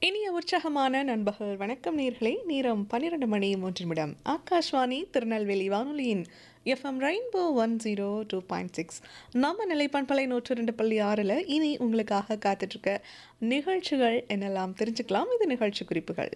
இனிய உற்சாகமான நண்பர்கள் வணக்கம் நேர்களே நேரம் பன்னிரண்டு மணி மூன்று நிமிடம் ஆகாஷ்வாணி திருநெல்வேலி வானொலியின் FM rainbow one zero two point six நம்ம நிலைப்பண்பலை நூற்று ரெண்டு பள்ளி ஆறில் இனி உங்களுக்காக காத்துட்ருக்க நிகழ்ச்சிகள் என்னெல்லாம் தெரிஞ்சுக்கலாம் இது நிகழ்ச்சி குறிப்புகள்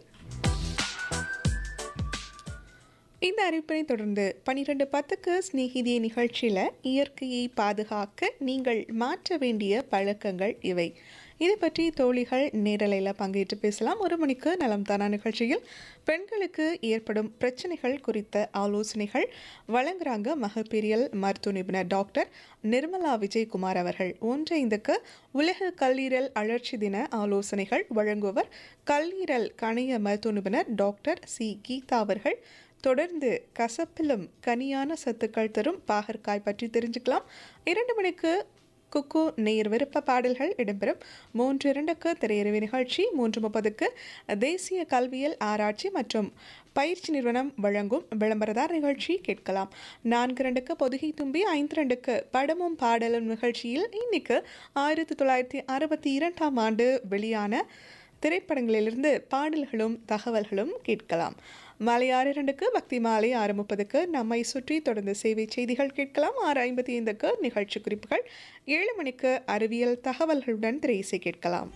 இந்த அறிவிப்பினை தொடர்ந்து பனிரெண்டு பத்துக்கு ஸ்நேகிதிய நிகழ்ச்சியில் இயற்கையை பாதுகாக்க நீங்கள் மாற்ற வேண்டிய பழக்கங்கள் இவை இதை பற்றி தோழிகள் நேரலையில் பங்கேற்று பேசலாம் ஒரு மணிக்கு நலம் தானா நிகழ்ச்சியில் பெண்களுக்கு ஏற்படும் பிரச்சனைகள் குறித்த ஆலோசனைகள் வழங்குறாங்க மகப்பேரியல் மருத்துவ நிபுணர் டாக்டர் நிர்மலா விஜயகுமார் அவர்கள் ஒன்று ஐந்துக்கு உலக கல்லீரல் அழற்சி தின ஆலோசனைகள் வழங்குவர் கல்லீரல் கணைய மருத்துவ நிபுணர் டாக்டர் சி கீதா அவர்கள் தொடர்ந்து கசப்பிலும் கனியான சத்துக்கள் தரும் பாகற்காய் பற்றி தெரிஞ்சுக்கலாம் இரண்டு மணிக்கு குக்கு நேர் விருப்ப பாடல்கள் இடம்பெறும் மூன்று இரண்டுக்கு திரையரவு நிகழ்ச்சி மூன்று முப்பதுக்கு தேசிய கல்வியல் ஆராய்ச்சி மற்றும் பயிற்சி நிறுவனம் வழங்கும் விளம்பரதார் நிகழ்ச்சி கேட்கலாம் நான்கு ரெண்டுக்கு பொதுகை தும்பி ஐந்து ரெண்டுக்கு படமும் பாடலும் நிகழ்ச்சியில் இன்னைக்கு ஆயிரத்தி தொள்ளாயிரத்தி அறுபத்தி இரண்டாம் ஆண்டு வெளியான திரைப்படங்களிலிருந்து பாடல்களும் தகவல்களும் கேட்கலாம் மாலை ஆறு இரண்டுக்கு பக்தி மாலை ஆறு முப்பதுக்கு நம்மை சுற்றி தொடர்ந்து சேவை செய்திகள் கேட்கலாம் ஆறு ஐம்பத்தி ஐந்துக்கு நிகழ்ச்சி குறிப்புகள் ஏழு மணிக்கு அறிவியல் தகவல்களுடன் திரையிசை கேட்கலாம்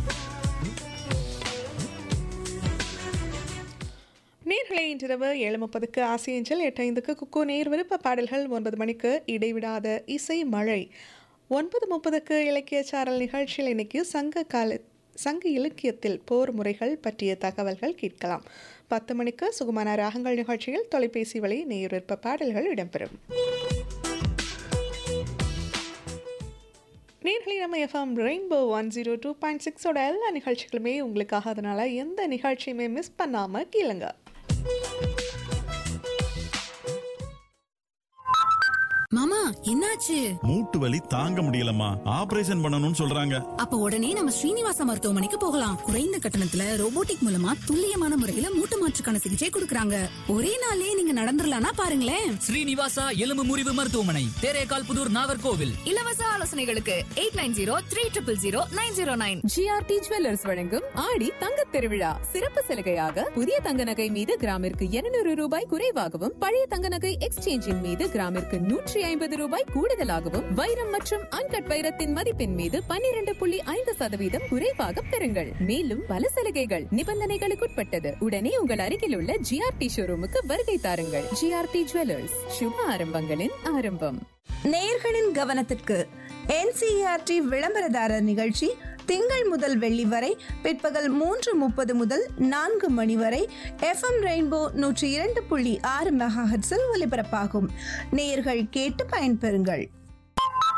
நேர்களை இன்றிரவு ஏழு முப்பதுக்கு ஆசியஞ்சல் எட்டு ஐந்துக்கு குக்கோ நேர் விருப்ப பாடல்கள் ஒன்பது மணிக்கு இடைவிடாத இசை மழை ஒன்பது முப்பதுக்கு இலக்கிய சாரல் நிகழ்ச்சியில் இன்னைக்கு சங்க கால சங்க இலக்கியத்தில் போர் முறைகள் பற்றிய தகவல்கள் கேட்கலாம் பத்து மணிக்கு சுகுமான ராகங்கள் நிகழ்ச்சியில் தொலைபேசி வழி நேரிற்ப பாடல்கள் இடம்பெறும் நேர்களை நம்ம FM rainbow one zero two point சிக்ஸோட எல்லா நிகழ்ச்சிகளுமே உங்களுக்காக அதனால் எந்த நிகழ்ச்சியுமே மிஸ் பண்ணாமல் கேளுங்க மாமா என்னாச்சு மூட்டு வலி தாங்க முடியலம்மா ஆபரேஷன் பண்ணணும்னு சொல்றாங்க அப்ப உடனே நம்ம ஸ்ரீனிவாச மருத்துவமனைக்கு போகலாம் குறைந்த கட்டணத்துல ரோபோட்டிக் மூலமா துல்லியமான முறையில மூட்டு மாற்றுக்கான சிகிச்சை கொடுக்கறாங்க ஒரே நாள்லயே நீங்க நடந்துடலாம்னா பாருங்களேன் ஸ்ரீனிவாசா எலும்பு முறிவு மருத்துவமனை தேரேகால் புதூர் நாகர்கோவில் இலவச ஆலோசனைகளுக்கு eight nine zero three triple zero nine zero nine GRT jewellers வழங்கும் ஆடி தங்க திருவிழா சிறப்பு சலுகையாக புதிய தங்க நகை மீது கிராமிற்கு 200 ரூபாய் குறைவாகவும் பழைய தங்க நகை எக்ஸ்சேஞ்சின் மீது கிராமிற்கு நூற்றி ஐம்பது ரூபாய் கூடுதலாகவும் வைரம் மற்றும் அன்கட் வைரத்தின் மதிப்பின் மீது 12.5% புள்ளி ஐந்து சதவீதம் குறைவாக பெறுங்கள் மேலும் பல சலுகைகள் நிபந்தனைகளுக்குட்பட்டது உடனே உங்கள் அருகில் உள்ள ஜிஆர்டி ஷோரூமுக்கு வருகை தாருங்கள் ஜிஆர்டி ஜுவல்லர்ஸ் சுப ஆரம்பங்களின் ஆரம்பம் நேயர்களின் கவனத்திற்கு என்சிஆர்டி விளம்பரதாரர் நிகழ்ச்சி திங்கள் முதல் வெள்ளி வரை பிற்பகல் மூன்று முப்பது முதல் நான்கு மணி வரை எஃப்எம் ரெயின்போ நூற்றி இரண்டு புள்ளி ஆறு மெகாஹெட்ஸில் ஒலிபரப்பாகும் நேயர்கள் கேட்டு பயன்பெறுங்கள்